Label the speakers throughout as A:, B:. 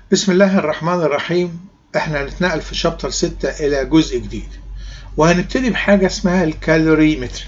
A: بسم الله الرحمن الرحيم احنا هنتنقل في شابتر 6 الى جزء جديد وهنبتدي بحاجة اسمها الكالوري متر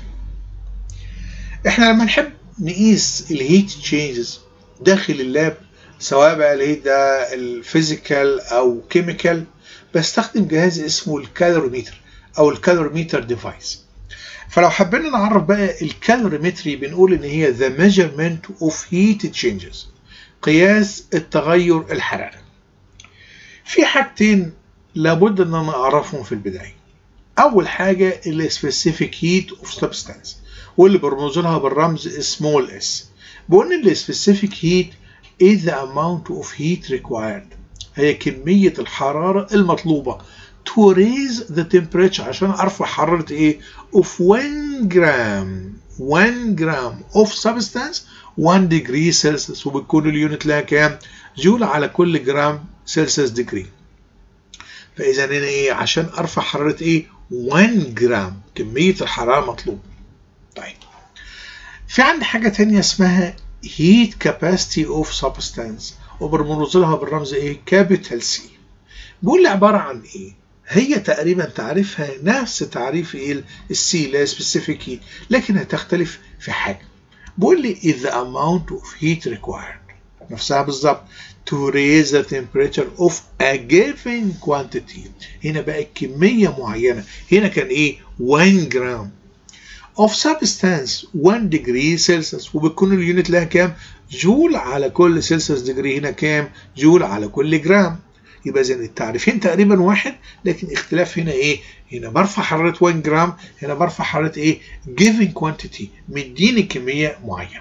A: احنا لما نحب نقيس الهيت تشينجز داخل اللاب سواء بقى الهيت ده الفيزيكال او كيميكال بستخدم جهاز اسمه الكالوريمتر او الكالوريمتر ديفايس فلو حبينا نعرف بقى الكالوريمتري بنقول ان هي the measurement of heat changes قياس التغير الحراري في حاجتين لابد ان انا اعرفهم في البدايه اول حاجه ال specific heat of substance واللي برمز لها بالرمز small s بقول ان ال specific heat is the amount of heat required هي كميه الحراره المطلوبه to raise the temperature عشان ارفع حراره ايه of 1 جرام 1 جرام of substance 1 degree celsius وبتكون اليونت لها كام جول على كل جرام سلسيوس ديجري فاذا هنا ايه عشان ارفع حراره ايه 1 جرام كميه الحراره مطلوب طيب في عندي حاجه تانية اسمها heat capacity of substance وبرمز لها بالرمز ايه كابيتال سي بيقول لي عباره عن ايه هي تقريبا تعريفها نفس تعريف ايه السي اللي هي specific heat لكن هتختلف في حاجه بيقول لي is the amount of heat required نفسها بالظبط to raise the temperature of a given quantity هنا بقى كمية معينة هنا كان ايه 1 جرام of substance 1 degree celsius وبتكون اليونت لها كام جول على كل سلسيوس ديجري هنا كام جول على كل جرام يبقى اذا التعريفين تقريبا واحد لكن اختلاف هنا ايه هنا برفع حراره 1 جرام هنا برفع حراره ايه given quantity مديني كميه معينه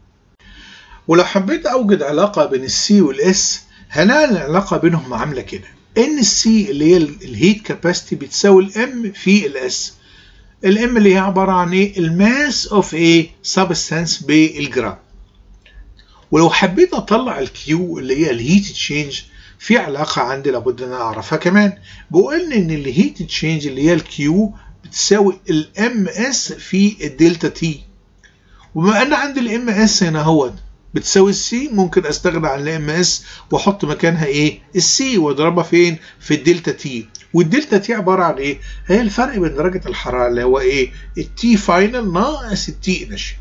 A: ولو حبيت اوجد علاقه بين السي والاس هنلاقي العلاقه بينهم عامله كده ان السي اللي هي الهيت كاباسيتي بتساوي الام في الاس الام اللي هي عباره عن ايه الماس اوف ايه سبستانس بالجرام ولو حبيت اطلع الكيو اللي هي الهيت تشينج في علاقه عندي لابد ان انا اعرفها كمان بقول ان الهيت تشينج اللي هي الكيو بتساوي الام اس في الدلتا تي وبما ان عندي الام اس هنا اهوت بتساوي السي ممكن استغنى عن الام اس واحط مكانها ايه السي واضربها فين في الدلتا تي والدلتا تي عباره عن ايه هي الفرق بين درجه الحراره اللي هو ايه التي فاينل ناقص التي انيشال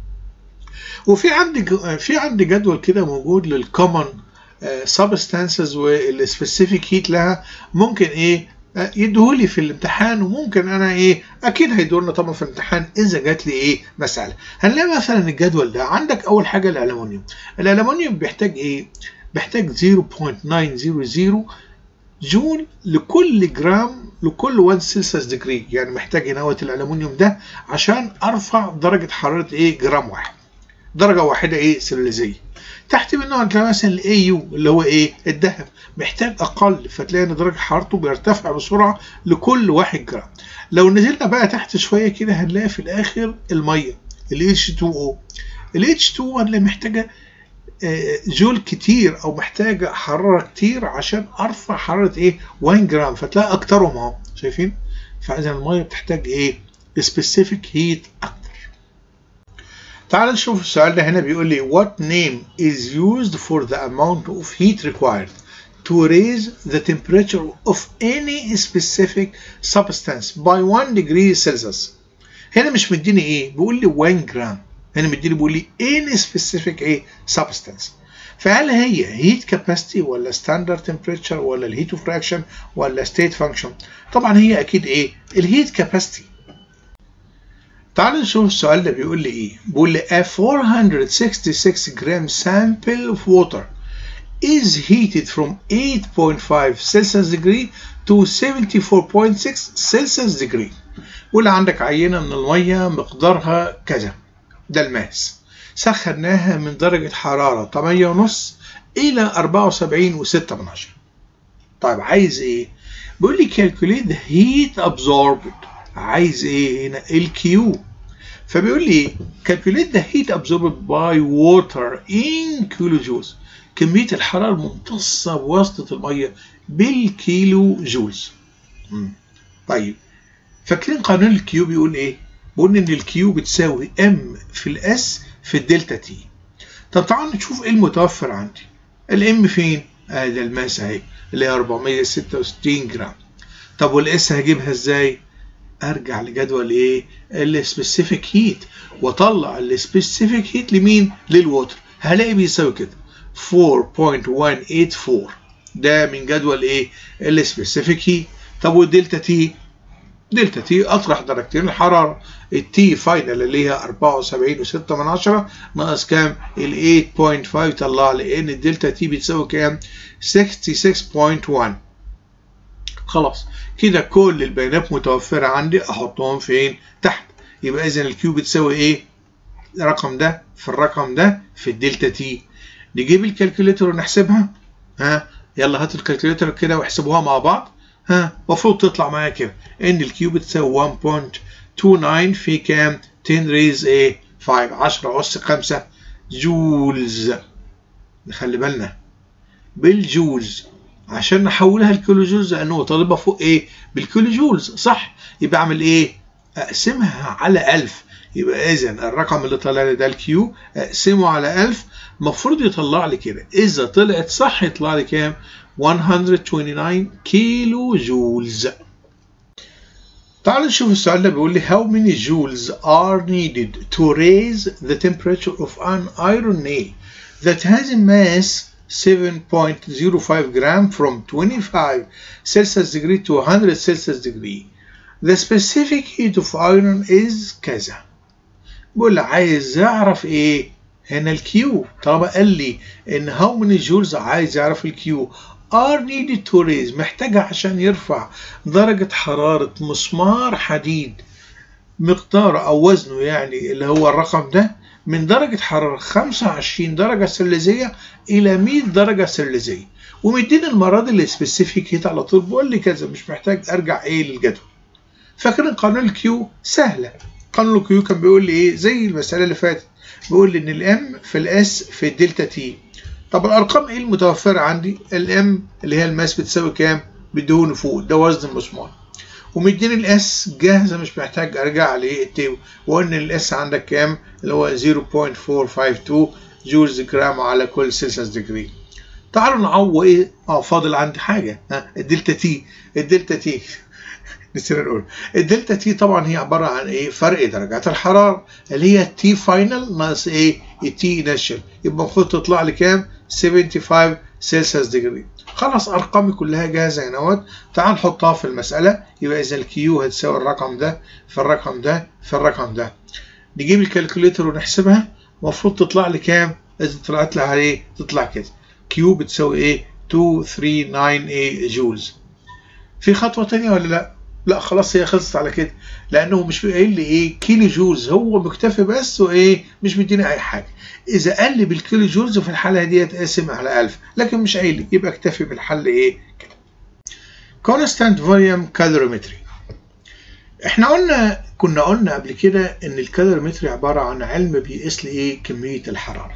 A: وفي عندي في عندي جدول كده موجود للكومن سبستانسز والسبيسيفيك هيت لها ممكن ايه يديهولي في الامتحان وممكن انا ايه اكيد هيدولنا طبعا في الامتحان اذا جات لي ايه مساله هنلاقي مثلا الجدول ده عندك اول حاجه الالومنيوم الالومنيوم بيحتاج ايه بيحتاج 0.900 جول لكل جرام لكل 1 سلسيوس ديجري يعني محتاج هنا الالومنيوم ده عشان ارفع درجه حراره ايه جرام واحد درجه واحده ايه سلوليزيه تحت منه هتلاقي مثلا الاي يو اللي هو ايه الذهب محتاج اقل فتلاقي ان درجه حرارته بيرتفع بسرعه لكل 1 جرام لو نزلنا بقى تحت شويه كده هنلاقي في الاخر الميه ال H2O ال H2O اللي محتاجه جول كتير او محتاجه حراره كتير عشان ارفع حراره ايه 1 جرام فتلاقي اكترهم اهو شايفين فاذا الميه بتحتاج ايه سبيسيفيك هيت اكتر تعال نشوف السؤال ده هنا بيقول لي what name is used for the amount of heat required to raise the temperature of any specific substance by 1 degree Celsius هنا مش مديني ايه بيقول لي 1 جرام هنا مديني بيقول لي any specific ايه substance فهل هي heat capacity ولا standard temperature ولا الهيت اوف reaction ولا state function طبعا هي اكيد ايه الهيت capacity تعال نشوف السؤال ده بيقول لي ايه بيقول لي a 466 gram sample of water is heated from 8.5 Celsius degree to 74.6 Celsius degree واللي عندك عينة من المية مقدارها كذا ده الماس سخناها من درجة حرارة 8.5 إلى 74.6 من عشرة طيب عايز إيه؟ بيقول لي calculate the heat absorbed عايز إيه هنا؟ الكيو فبيقول لي calculate the heat absorbed by water in kilojoules كمية الحرارة الممتصة بواسطة المية بالكيلو جولز طيب فاكرين قانون الكيو بيقول ايه؟ بيقول ان الكيو بتساوي ام في الاس في الدلتا تي طب تعالوا نشوف ايه المتوفر عندي الام فين ادي آه الماس اهي اللي هي 466 جرام طب والاس هجيبها ازاي ارجع لجدول ايه السبيسيفيك هيت واطلع السبيسيفيك هيت لمين للووتر هلاقي بيساوي كده 4.184 ده من جدول ايه السبيسيفيك هيت طب والدلتا تي دلتا تي اطرح درجتين الحراره التي فاينل اللي هي 74.6 من عشرة ناقص كام ال 8.5 طلع لي ان الدلتا تي بتساوي كام 66.1 خلاص كده كل البيانات متوفره عندي احطهم فين تحت يبقى اذا الكيو بتساوي ايه الرقم ده في الرقم ده في الدلتا تي نجيب الكالكوليتر ونحسبها ها يلا هاتوا الكالكوليتر كده واحسبوها مع بعض ها المفروض تطلع معايا كده ان الكيو بتساوي 1.29 في كام 10 ريز ايه 5 10 اس 5 جولز نخلي بالنا بالجولز عشان نحولها لكيلو جولز لانه طالبها فوق ايه بالكيلو جولز صح يبقى اعمل ايه اقسمها على 1000 يبقى اذا الرقم اللي طلع لي ده الكيو اقسمه على 1000 المفروض يطلع لي كده اذا طلعت صح يطلع لي كام 129 كيلو جولز تعالوا نشوف السؤال ده بيقول لي how many joules are needed to raise the temperature of an iron nail that has a mass 7.05 gram from 25 Celsius degree to 100 Celsius degree the specific heat of iron is كذا بقول لي عايز اعرف ايه هنا الكيو طالما قال لي ان how many joules عايز يعرف الكيو are needed to raise محتاجة عشان يرفع درجة حرارة مسمار حديد مقداره أو وزنه يعني اللي هو الرقم ده من درجة حرارة 25 درجة سلزية إلى 100 درجة سلزية ومديني المرة دي السبيسيفيك هيت على طول بقول لي كذا مش محتاج أرجع إيه للجدول فاكرين قانون الكيو سهلة قانون الكيو كان بيقول لي إيه زي المسألة اللي فاتت بيقول لي إن الإم في الإس في الدلتا تي طب الارقام ايه المتوفره عندي الام اللي هي الماس بتساوي كام بدون فوق ده وزن المسمار ومديني الاس جاهزه مش محتاج ارجع للتيبل وان الاس عندك كام اللي هو 0.452 جولز جرام على كل سلسيوس ديجري تعالوا نعوض ايه اه فاضل عندي حاجه ها الدلتا تي الدلتا تي نسينا نقول الدلتا تي طبعا هي عباره عن ايه فرق درجات الحراره اللي هي تي فاينل ناقص ايه التي انيشال يبقى المفروض تطلع لي كام 75 سلسيوس ديجري خلاص ارقامي كلها جاهزه هنا اهوت تعال نحطها في المساله يبقى اذا الكيو هتساوي الرقم ده في الرقم ده في الرقم ده نجيب الكالكوليتر ونحسبها المفروض تطلع لي كام اذا طلعت لي عليه تطلع كده كيو بتساوي ايه 239 ايه جولز في خطوه تانية ولا لا لا خلاص هي خلصت على كده لانه مش قايل لي ايه كيلو جولز هو مكتفي بس وايه مش مديني اي حاجه اذا قال لي بالكيلو جولز في الحاله دي اقسم على 1000 لكن مش قايل لي يبقى اكتفي بالحل ايه كده constant volume calorimetry احنا قلنا كنا قلنا قبل كده ان الكالوريمتري عباره عن علم بيقيس لي ايه كميه الحراره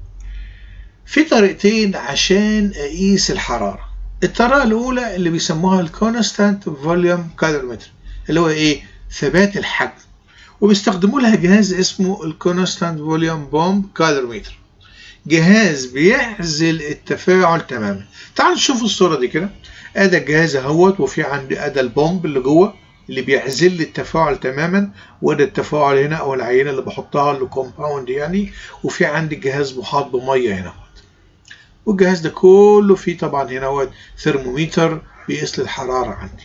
A: في طريقتين عشان اقيس الحراره الطريقه الاولى اللي بيسموها الكونستانت فوليوم كالوريمتري اللي هو ايه ثبات الحجم وبيستخدموا لها جهاز اسمه الكونستانت فوليوم بومب كالوريمتر جهاز بيعزل التفاعل تماما تعالوا نشوف الصوره دي كده ادي الجهاز اهوت وفي عندي ادي البومب اللي جوه اللي بيعزل لي التفاعل تماما وده التفاعل هنا او العينه اللي بحطها اللي كومباوند يعني وفي عندي جهاز محاط بميه هنا والجهاز ده كله فيه طبعا هنا هو ثرمومتر بيقيس لي الحراره عندي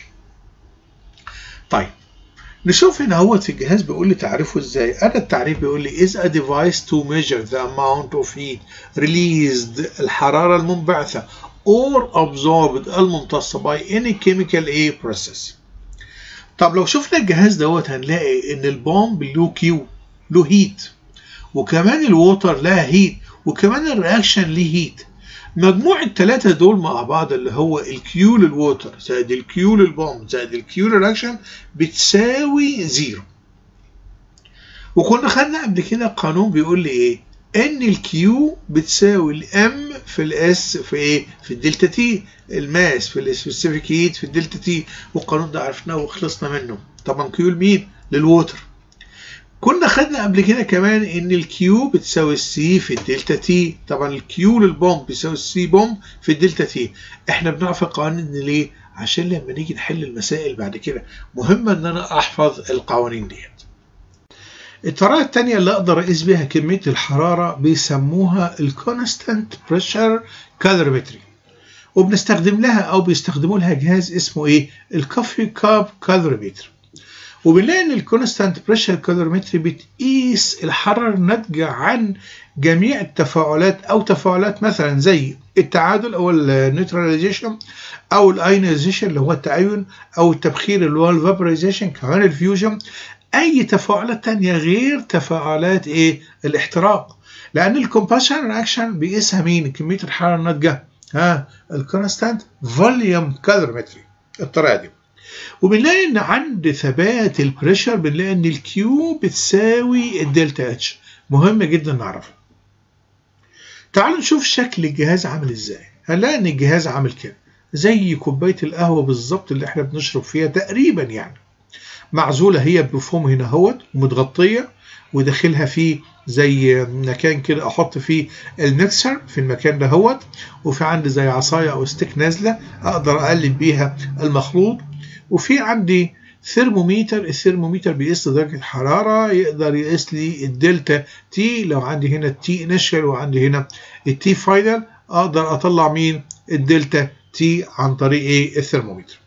A: طيب نشوف هنا هو في الجهاز بيقول لي تعرفه ازاي انا التعريف بيقول لي is a device to measure the amount of heat released الحراره المنبعثه or absorbed الممتصه by any chemical A process طب لو شفنا الجهاز دوت هنلاقي ان البومب له كيو له هيت وكمان الووتر لها هيت وكمان الرياكشن ليه هيت مجموع الثلاثة دول مع بعض اللي هو الكيو للووتر زائد الكيو للبومب زائد الكيو للرياكشن بتساوي زيرو وكنا خدنا قبل كده قانون بيقول لي ايه ان الكيو بتساوي الام في الاس في ايه في الدلتا تي الماس في السبيسيفيك هيت في الدلتا تي والقانون ده عرفناه وخلصنا منه طبعا كيو لمين للووتر كنا خدنا قبل كده كمان ان الكيو بتساوي السي في الدلتا تي طبعا الكيو للبومب بيساوي السي بومب في الدلتا تي احنا بنعرف القوانين دي ليه عشان لما نيجي نحل المسائل بعد كده مهم ان انا احفظ القوانين ديت الطريقة التانية اللي أقدر أقيس بيها كمية الحرارة بيسموها الكونستانت بريشر كالوريمتري وبنستخدم لها أو بيستخدموا لها جهاز اسمه إيه؟ الكوفي كاب كالوريمتر وبنلاقي ان الكونستانت بريشر كالوريمتري بتقيس الحراره الناتجه عن جميع التفاعلات او تفاعلات مثلا زي التعادل او النيوتراليزيشن او الايونيزيشن اللي هو التأين او التبخير اللي هو الفابورايزيشن كمان الفيوجن اي تفاعلات تانية غير تفاعلات ايه الاحتراق لان الكومباشن رياكشن بيقيسها مين كميه الحراره الناتجه ها الكونستانت فوليوم كالوريمتري الطريقه دي وبنلاقي ان عند ثبات البريشر بنلاقي ان الكيو بتساوي الدلتا اتش مهم جدا نعرفها تعالوا نشوف شكل الجهاز عامل ازاي هنلاقي ان الجهاز عامل كده زي كوبايه القهوه بالظبط اللي احنا بنشرب فيها تقريبا يعني معزوله هي بفوم هنا اهوت ومتغطيه وداخلها فيه زي مكان كده احط فيه الميكسر في المكان ده هوت وفي عندي زي عصايه او ستيك نازله اقدر اقلب بيها المخلوط وفي عندي ثرموميتر الثرموميتر بيقيس درجة الحرارة يقدر يقيس لي الدلتا تي لو عندي هنا التي انيشال وعندي هنا التي فاينل اقدر اطلع مين الدلتا تي عن طريق ايه الثرموميتر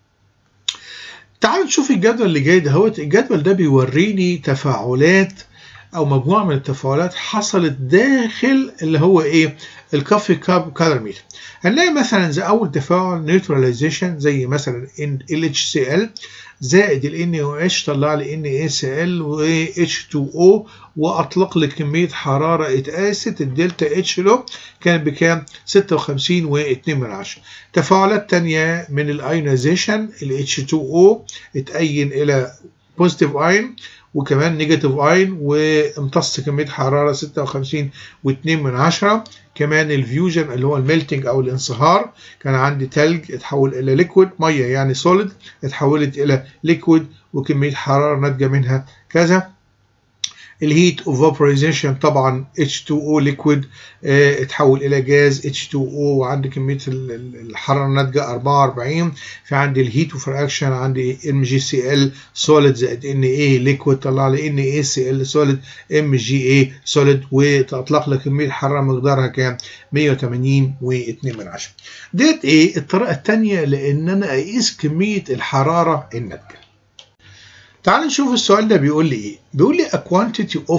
A: تعالوا نشوف الجدول اللي جاي دهوت الجدول ده بيوريني تفاعلات او مجموعه من التفاعلات حصلت داخل اللي هو ايه الكافي كاب كالورميتر هنلاقي مثلا زي اول تفاعل نيوتراليزيشن زي مثلا ال HCl زائد ال NaOH طلع لي NaCl و H2O واطلق لي كميه حراره اتقاست الدلتا اتش له كان بكام 56 و2 من عشرة تفاعلات تانية من الايونيزيشن ال H2O اتأين الى بوزيتيف اين وكمان نيجاتيف اين وامتص كميه حراره 56 و2 من عشرة كمان الفيوجن اللي هو الميلتنج او الانصهار كان عندي تلج اتحول الى ليكويد ميه يعني سوليد اتحولت الى ليكويد وكميه حراره ناتجه منها كذا الهيت اوف فابورايزيشن طبعا H2O ليكويد اه اتحول الى جاز H2O وعندي كميه الحراره الناتجه 44 في عندي الهيت اوف رياكشن عندي MgCl سوليد زائد Na ليكويد طلع لي NaCl سوليد MgA سوليد وتطلق لي كميه حراره مقدارها كام 180 و2 من 10 ديت ايه الطريقه الثانيه لان انا اقيس كميه الحراره الناتجه تعال نشوف السؤال ده بيقول لي ايه بيقول لي a quantity of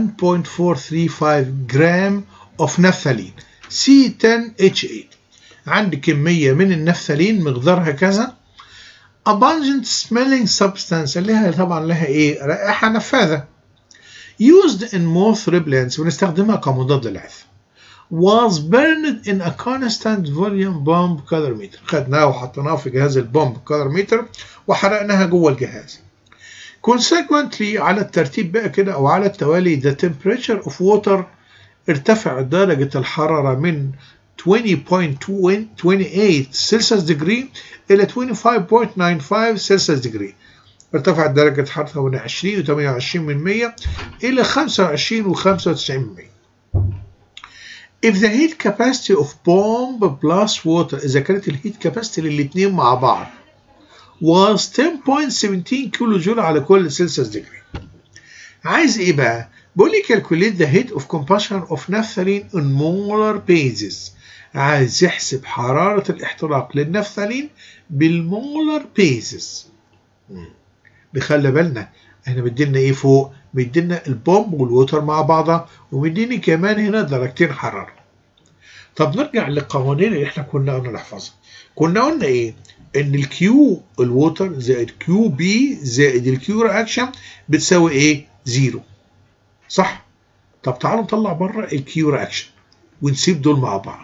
A: 1.435 جرام of naphthalene C10H8 عندي كمية من النفثلين مقدارها كذا a pungent smelling substance اللي هي طبعا لها ايه رائحة نفاذة used in moth repellents ونستخدمها كمضاد للعث was burned in a constant volume bomb calorimeter خدناها وحطيناها في جهاز البومب calorimeter وحرقناها جوه الجهاز consequently على الترتيب بقى كده او على التوالي the temperature of water ارتفع درجة الحرارة من 20.28 سلسيوس ديجري إلى 25.95 سلسيوس ديجري ارتفعت درجة الحرارة من 20 و28 من 100 إلى 25 و95 من 100 If the heat capacity of bomb plus water إذا كانت الهيت كاباسيتي للاتنين مع بعض was 10.17 كيلو جول على كل سلسيوس ديجري عايز ايه بقى؟ بيقول لي calculate the heat of combustion of naphthalene in molar basis عايز يحسب حرارة الاحتراق للنفثلين بالمولر بيزز بخلي بالنا احنا مدينا ايه فوق مدينا البومب والوتر مع بعضها ومديني كمان هنا درجتين حرارة طب نرجع للقوانين اللي احنا كنا قلنا نحفظها كنا قلنا ايه ان الكيو الووتر زائد كيو بي زائد الكيو رياكشن بتساوي ايه زيرو صح طب تعالوا نطلع بره الكيو رياكشن ونسيب دول مع بعض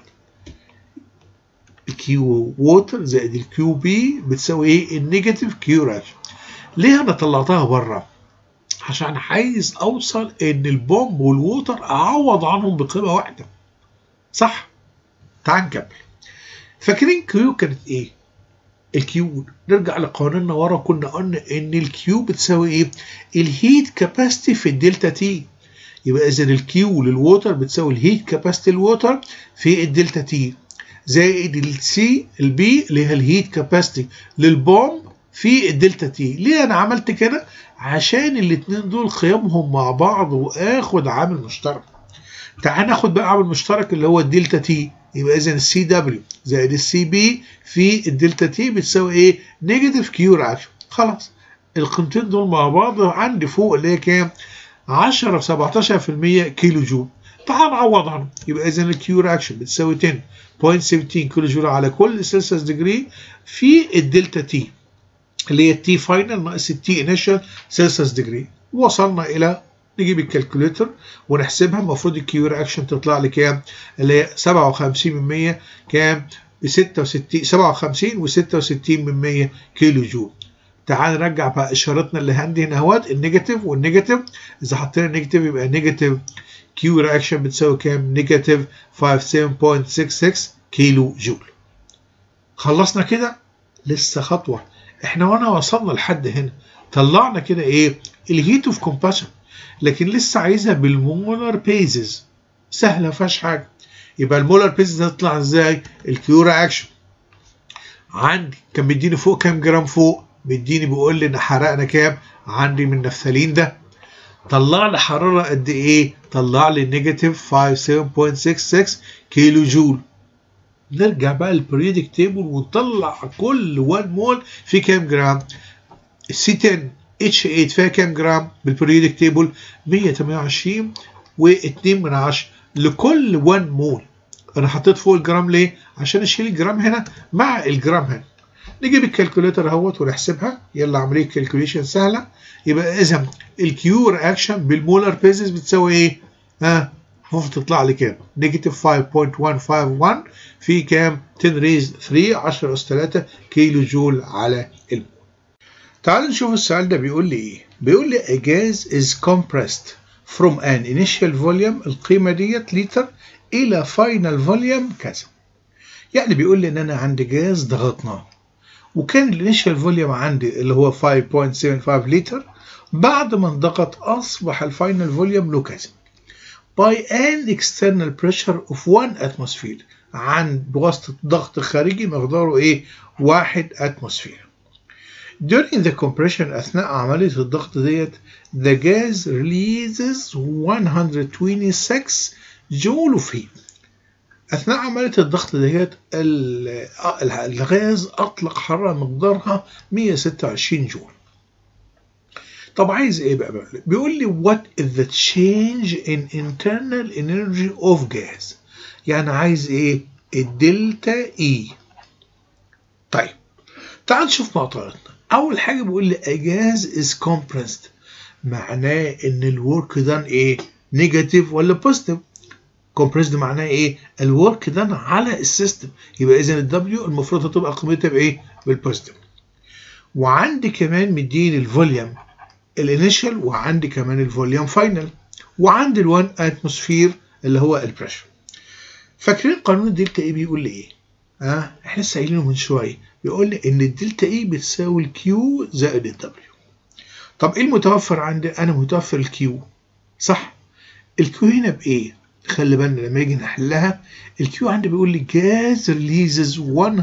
A: الكيو ووتر زائد الكيو بي بتساوي ايه النيجاتيف كيو رياكشن ليه انا طلعتها بره عشان عايز اوصل ان البومب والووتر اعوض عنهم بقيمه واحده صح تعال نكمل فاكرين كيو كانت ايه الكيو نرجع لقوانيننا ورا كنا قلنا ان الكيو بتساوي ايه الهيت كاباسيتي في الدلتا تي يبقى اذا الكيو للووتر بتساوي الهيت كاباسيتي الووتر في الدلتا تي زائد السي البي اللي هي الهيت كاباسيتي للبومب في الدلتا تي ليه انا عملت كده عشان الاثنين دول قيمهم مع بعض واخد عامل مشترك تعال ناخد بقى عامل مشترك اللي هو الدلتا تي يبقى اذا السي دبليو زائد السي بي في الدلتا تي بتساوي ايه نيجاتيف كيو رياكشن خلاص القيمتين دول مع بعض عندي فوق اللي هي كام 10 في 17% كيلو جول تعال نعوض عنه يبقى اذا الكيو رياكشن بتساوي 10.17 كيلو جول على كل سلسيوس ديجري في الدلتا تي اللي هي التي فاينل ناقص التي انيشال سلسيوس ديجري وصلنا الى نجيب الكالكوليتر ونحسبها المفروض الكيو رياكشن تطلع لي كام اللي هي 57 من 100 كام ب 66 57 و66 من 100 كيلو جول تعال نرجع بقى اشارتنا اللي عندي هنا اهوت النيجاتيف والنيجاتيف اذا حطينا نيجاتيف يبقى نيجاتيف كيو رياكشن بتساوي كام نيجاتيف 57.66 كيلو جول خلصنا كده لسه خطوه احنا وانا وصلنا لحد هنا طلعنا كده ايه الهيت اوف كومباشن لكن لسه عايزها بالمولر بيزز سهله ما فيهاش حاجه يبقى المولر بيزز هتطلع ازاي الكيو رياكشن عندي كان مديني فوق كام جرام فوق مديني بيقول لي ان حرقنا كام عندي من النفثالين ده طلع لي حراره قد ايه طلع لي نيجاتيف 57.66 كيلو جول نرجع بقى للبريودك تيبل ونطلع كل 1 مول في كام جرام السي 10 اتش 8 فيها كام جرام بالبريودك تيبل 128 و2 من 10 لكل 1 مول انا حطيت فوق الجرام ليه عشان اشيل الجرام هنا مع الجرام هنا نجيب الكالكوليتر اهوت ونحسبها يلا عمليه كالكوليشن سهله يبقى اذا الكيو رياكشن بالمولر بيزز بتساوي ايه ها المفروض تطلع لي كام نيجاتيف 5.151 في كام 10 ريز 3 10 اس 3 كيلو جول على المول تعالوا نشوف السؤال ده بيقول لي ايه بيقول لي a gas is compressed from an initial volume القيمه ديت لتر الى final volume كذا يعني بيقول لي ان انا عندي جاز ضغطناه وكان الانيشال فوليوم عندي اللي هو 5.75 لتر بعد ما انضغط اصبح الفاينل فوليوم له كذا by an external pressure of 1 atmosphere عن بواسطة ضغط خارجي مقداره ايه 1 اتموسفير during the compression أثناء عملية الضغط ديت the gas releases 126 joule of heat أثناء عملية الضغط ديت الغاز أطلق حرارة مقدارها 126 جول طب عايز ايه بقى, بقى بيقول لي what is the change in internal energy of gas يعني عايز ايه الدلتا اي طيب تعال نشوف معطياتنا اول حاجه بيقول لي a gas is compressed معناه ان الورك دان ايه نيجاتيف ولا بوزيتيف compressed معناه ايه الورك دان على السيستم يبقى اذا الدبليو المفروض هتبقى قيمتها بايه بالبوزيتيف وعندي كمان مديني الفوليوم الانيشال وعندي كمان الفوليوم فاينل وعندي الوان اتموسفير اللي هو البريشر فاكرين قانون الدلتا اي بيقول لي ايه ها آه احنا لسه قايلينه من شويه بيقول لي ان الدلتا اي بتساوي الكيو زائد الدبليو طب ايه المتوفر عندي انا متوفر الكيو صح الكيو هنا بايه خلي بالنا لما يجي نحلها الكيو عندي بيقول لي جاز ريليزز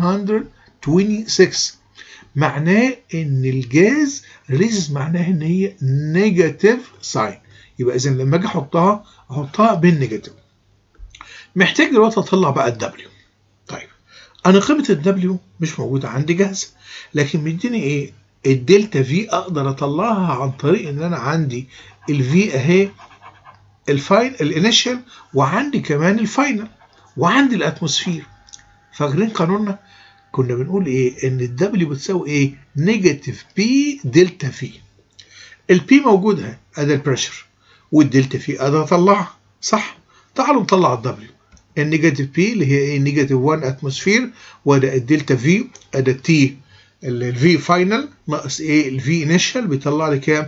A: 126 معناه ان الجاز ريليزز معناه ان هي نيجاتيف ساين يبقى اذا لما اجي احطها احطها بالنيجاتيف محتاج دلوقتي اطلع بقى الدبليو طيب انا قيمه الدبليو مش موجوده عندي جاهزه لكن مديني ايه الدلتا في اقدر اطلعها عن طريق ان انا عندي الفي اهي الفاين الانيشال وعندي كمان الفاينل وعندي الاتموسفير فاكرين قانوننا كنا بنقول ايه ان الدبليو بتساوي ايه نيجاتيف بي دلتا في البي موجوده ادي البريشر والدلتا في اقدر اطلعها صح تعالوا نطلع الدبليو النيجاتيف بي اللي هي ايه نيجاتيف 1 اتموسفير وده الدلتا في ادي التي الفي فاينل ناقص ايه الفي انيشال بيطلع لي كام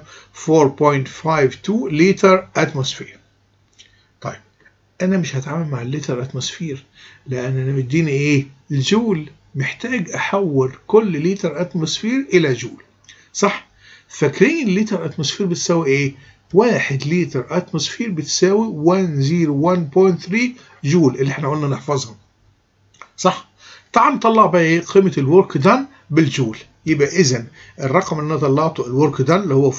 A: 4.52 لتر اتموسفير طيب انا مش هتعامل مع اللتر اتموسفير لان انا مديني ايه الجول محتاج احول كل لتر اتموسفير الى جول صح فاكرين اللتر اتموسفير بتساوي ايه واحد لتر اتموسفير بتساوي 101.3 جول اللي احنا قلنا نحفظها صح تعال نطلع بقى ايه قيمه الورك دان بالجول يبقى اذا الرقم اللي انا طلعته الورك دان اللي هو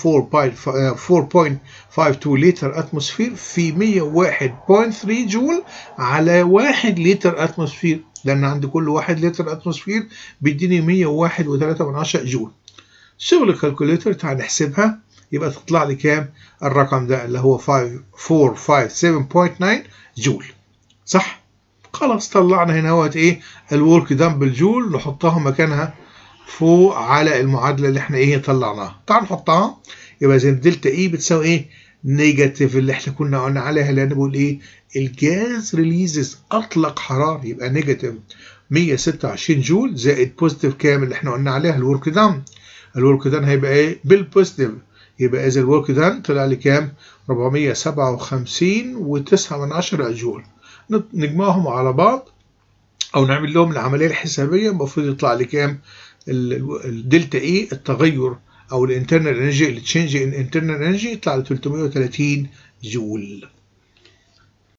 A: 4.52 لتر اتموسفير في 101.3 جول على 1 لتر اتموسفير لان عند كل 1 لتر اتموسفير بيديني 101.3 جول شغل الكالكوليتر تعال نحسبها يبقى تطلع لي كام الرقم ده اللي هو 457.9 جول صح خلاص طلعنا هنا اهوت ايه الورك دان بالجول نحطها مكانها فوق على المعادله اللي احنا ايه طلعناها تعال نحطها يبقى زي دلتا اي بتساوي ايه نيجاتيف اللي احنا كنا قلنا عليها اللي بقول ايه الجاز ريليزز اطلق حراره يبقى نيجاتيف 126 جول زائد بوزيتيف كام اللي احنا قلنا عليها الورك دان الورك دان هيبقى ايه بالبوزيتيف يبقى اذا الورك دان طلع لي كام 457 و9 من 10 جول نجمعهم على بعض او نعمل لهم العمليه الحسابيه المفروض يطلع لي كام الدلتا اي التغير او الانترنال انرجي التشينج ان انترنال انرجي يطلع ل 330 جول